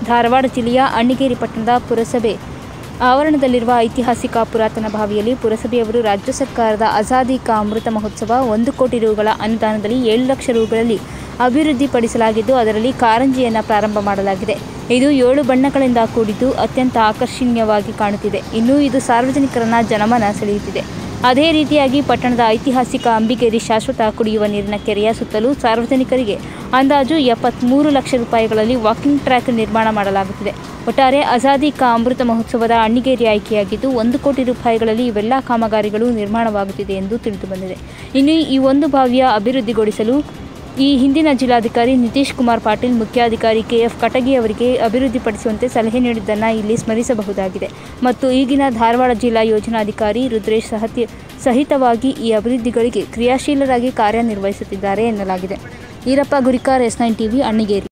ಧಾರವಾಡ ಜಿಲ್ಲೆಯ ಅಣ್ಣಿಗೇರಿ ಪಟ್ಟಣದ ಪುರಸಭೆ ಆವರಣದಲ್ಲಿರುವ ಐತಿಹಾಸಿಕ ಪುರಾತನ ಬಾವಿಯಲ್ಲಿ ಪುರಸಭೆಯವರು ರಾಜ್ಯ ಸರ್ಕಾರದ ಆಜಾದಿ ಕಾ ಅಮೃತ ಮಹೋತ್ಸವ ಒಂದು ಕೋಟಿ ರುಗಳ ಅನುದಾನದಲ್ಲಿ ಏಳು ಲಕ್ಷ ರುಗಳಲ್ಲಿ ಅಭಿವೃದ್ಧಿಪಡಿಸಲಾಗಿದ್ದು ಅದರಲ್ಲಿ ಕಾರಂಜಿಯನ್ನು ಪ್ರಾರಂಭ ಮಾಡಲಾಗಿದೆ ಇದು ಏಳು ಬಣ್ಣಗಳಿಂದ ಕೂಡಿದ್ದು ಅತ್ಯಂತ ಆಕರ್ಷಣೀಯವಾಗಿ ಕಾಣುತ್ತಿದೆ ಇನ್ನು ಇದು ಸಾರ್ವಜನಿಕರನ್ನ ಜನಮನ ಸೆಳೆಯುತ್ತಿದೆ ಅದೇ ರೀತಿಯಾಗಿ ಪಟ್ಟಣದ ಐತಿಹಾಸಿಕ ಅಂಬಿಗೇರಿ ಶಾಶ್ವತ ಕುಡಿಯುವ ನೀರಿನ ಕೆರೆಯ ಸುತ್ತಲೂ ಸಾರ್ವಜನಿಕರಿಗೆ ಅಂದಾಜು ಎಪ್ಪತ್ತ್ಮೂರು ಲಕ್ಷ ರೂಪಾಯಿಗಳಲ್ಲಿ ವಾಕಿಂಗ್ ಟ್ರ್ಯಾಕ್ ನಿರ್ಮಾಣ ಮಾಡಲಾಗುತ್ತಿದೆ ಒಟ್ಟಾರೆ ಆಜಾದಿ ಕಾ ಅಮೃತ ಮಹೋತ್ಸವದ ಅಣ್ಣಿಗೇರಿ ಆಯ್ಕೆಯಾಗಿದ್ದು ಒಂದು ಕೋಟಿ ರೂಪಾಯಿಗಳಲ್ಲಿ ಇವೆಲ್ಲ ಕಾಮಗಾರಿಗಳು ನಿರ್ಮಾಣವಾಗುತ್ತಿದೆ ಎಂದು ತಿಳಿದುಬಂದಿದೆ ಇನ್ನು ಈ ಒಂದು ಬಾವಿಯ ಅಭಿವೃದ್ಧಿಗೊಳಿಸಲು ಈ ಹಿಂದಿನ ಜಿಲ್ಲಾಧಿಕಾರಿ ನಿತೀಶ್ ಕುಮಾರ್ ಪಾಟೀಲ್ ಮುಖ್ಯಾಧಿಕಾರಿ ಕೆಎಫ್ ಕಟಗಿ ಅವರಿಗೆ ಅಭಿವೃದ್ಧಿಪಡಿಸುವಂತೆ ಸಲಹೆ ನೀಡಿದ್ದನ್ನು ಇಲ್ಲಿ ಸ್ಮರಿಸಬಹುದಾಗಿದೆ ಮತ್ತು ಈಗಿನ ಧಾರವಾಡ ಜಿಲ್ಲಾ ಯೋಜನಾಧಿಕಾರಿ ರುದ್ರೇಶ್ ಸಹತಿ ಸಹಿತವಾಗಿ ಈ ಅಭಿವೃದ್ಧಿಗಳಿಗೆ ಕ್ರಿಯಾಶೀಲರಾಗಿ ಕಾರ್ಯನಿರ್ವಹಿಸುತ್ತಿದ್ದಾರೆ ಎನ್ನಲಾಗಿದೆ Irappa Gurikar S nine TV Annigeri